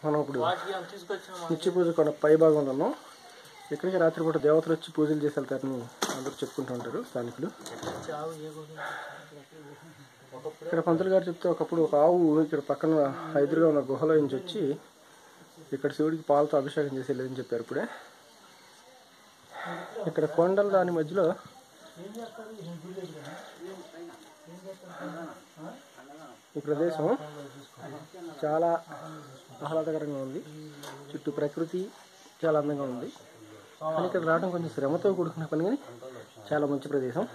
మనం ఇప్పుడు వాటికి అంత తీసుకొచ్చిన నిత్య పూజ కొండ పై భాగంలో ఉన్నాం ఇక్కడికి రాత్రిపూట దేవతలు వచ్చి పూజలు చేసి వెళ్తారని అందరూ చెప్పుకుంటూ ఉంటారు స్థానికులు చావు ఏ గుడి ఇక్కడ పంతులు గారు చెప్తే ఒకప్పుడు ఒక ఆవు ఇక్కడ పక్కన ఎదురుగా ఉన్న గుహలో నుంచి వచ్చి ఇక్కడ శివుడికి పాలతో అభిషేకం చేసి వెళ్ళదని చెప్పారు ఇప్పుడే ఇక్కడ కొండల దాని మధ్యలో ఈ ప్రదేశం చాలా ఆహ్లాదకరంగా ఉంది చుట్టూ ప్రకృతి చాలా అందంగా ఉంది కానీ ఇక్కడ రావడం కొంచెం శ్రమతో కూడుకున్న పని కానీ చాలా మంచి ప్రదేశం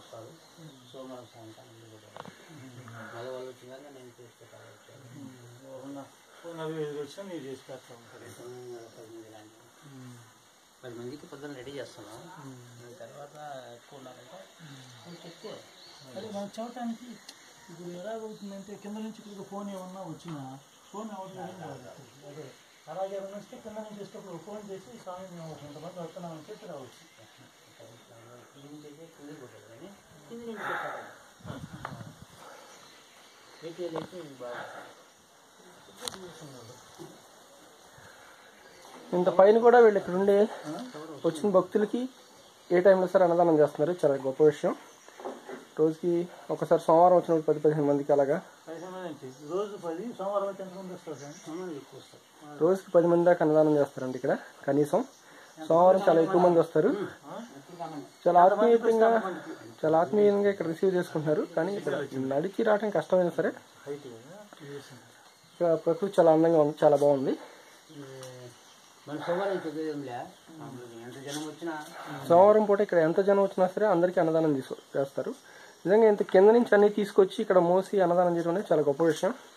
నలభై ఐదు వచ్చినా మీరు చేసి పెడతా ఉంటారు పది మందికి పొద్దున్న రెడీ చేస్తున్నాం దాని తర్వాత ఎక్కువ ఉండాలంటే కొంచెం ఎక్కువ అదే మనం చూడటానికి ఇప్పుడు ఎలా అవుతుందంటే కింద నుంచి ఇక్కడ ఫోన్ ఏమన్నా వచ్చినా ఫోన్ ఎవరు అదే అలాగే ఏమన్నా వస్తే కింద నుంచి వచ్చేటప్పుడు ఫోన్ చేసి స్వామి మేము కొంతమంది వస్తున్నామని చెప్పి రావచ్చు కింద నుంచి అయితే కిందకి పోతుంది కానీ కింద నుంచి పెట్టాలి ఏటీఎల్ అయితే బాగా ఇంత పైన కూడా వీళ్ళు ఇక్కడ ఉండి వచ్చిన భక్తులకి ఏ టైంలో సరే అన్నదానం చేస్తున్నారు చాలా గొప్ప విషయం రోజుకి ఒకసారి సోమవారం వచ్చినప్పుడు పది పదిహేను మందికి అలాగా పైసా మీద నుంచి రోజు పది సోమవారం అయితే ఎంతమంది వస్తారు సార్ సామాన్లు ఎక్కువ వస్తాయి రోజుకి పది మంది దాకా అన్నదానం చేస్తారండి ఇక్కడ కనీసం సోమవారం చాలా ఎక్కువ మంది వస్తారు చాలా ఆత్మీయంగా చాలా ఆత్మీయంగా ఇక్కడ రిసీవ్ చేసుకుంటున్నారు కానీ ఇక్కడ నడిచి రావడం కష్టమైనా సరే హైట్ కదా ఇక్కడ ప్రకృతి చాలా అందంగా ఉంది చాలా బాగుంది మన సోమవారం చదివేంలే మామూలుగా ఎంత జనం వచ్చినా సోమవారం పూట ఇక్కడ ఎంత జనం వచ్చినా సరే అందరికీ అన్నదానం తీసు చేస్తారు నిజంగా ఇంత కింద నుంచి అన్ని తీసుకొచ్చి ఇక్కడ మోసి అన్నదానం చేయడం అనేది చాలా గొప్ప విషయం